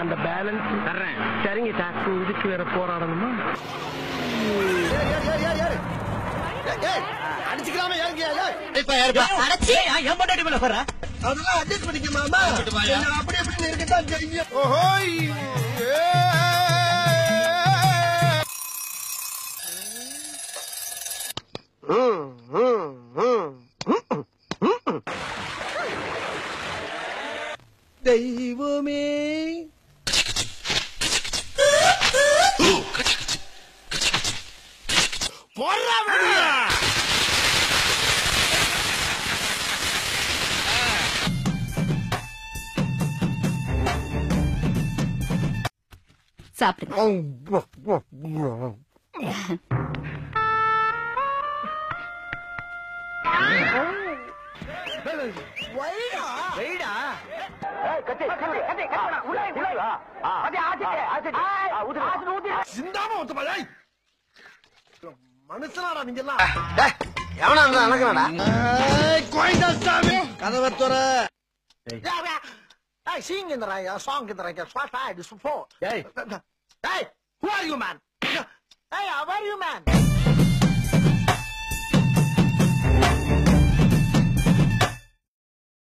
அந்த பேலன்ஸ் தர்றேன் சரிங்க சார் இதுக்கு வேற போராடணுமா அடிச்சுக்கலாம ஏறியா அடச்சி என் பொண்டாட்டி மேல போற அதெல்லாம் அட்ஜஸ்ட் பண்ணிக்க மாமா என்ன அப்படி எப்படி இருக்கத்தான் செய்யும் ஓஹோய் தெய்வமே போடுறா வெளியே. சாப்பிடுங்க சிந்தாம ஒத்துப்பா டேய். மனுஷனாடா நீங்க எல்லாம் எவனா இருந்தா அணக்கணடா கோயந்தாஸ்தாமி கதவை துற Hey, sing in the right, a song in the right, what I do support. Hey, hey, who are you, man? Hey, how are you, man?